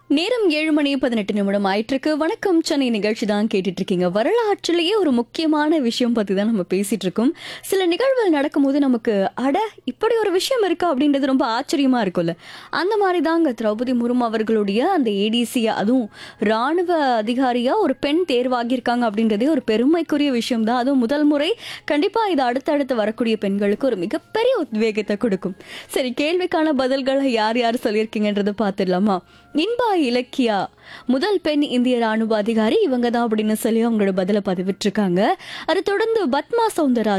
நேரம் ஏழு மணி பதினெட்டு நிமிடம் ஆயிட்டிருக்கு வணக்கம் சென்னை நிகழ்ச்சி தான் கேட்டுட்டு இருக்கீங்க வரலாற்றிலேயே ஒரு முக்கியமான விஷயம் பத்தி தான் நம்ம பேசிட்டு இருக்கோம் சில நிகழ்வுகள் நடக்கும்போது நமக்கு அட இப்படி ஒரு விஷயம் இருக்கா அப்படின்றது ரொம்ப ஆச்சரியமா இருக்கும்ல அந்த மாதிரி தாங்க திரௌபதி முர்மு அவர்களுடைய அந்த ஏடிசியா அதுவும் ராணுவ அதிகாரியா ஒரு பெண் தேர்வாகியிருக்காங்க அப்படின்றதே ஒரு பெருமைக்குரிய விஷயம் தான் அதுவும் முதல் முறை கண்டிப்பா இது அடுத்தடுத்து வரக்கூடிய பெண்களுக்கு ஒரு மிகப்பெரிய உத்வேகத்தை கொடுக்கும் சரி கேள்விக்கான பதில்களை யார் யார் சொல்லியிருக்கீங்கன்றதை பார்த்துடலாமா இன்பா இலக்கியா முதல் பெண் இந்திய ராணுவ அதிகாரி இவங்க தான் அப்படின்னு சொல்லி அவங்களோட பதிலை பதிவிட்டிருக்காங்க அதை தொடர்ந்து பத்மா சவுந்தரராஜ்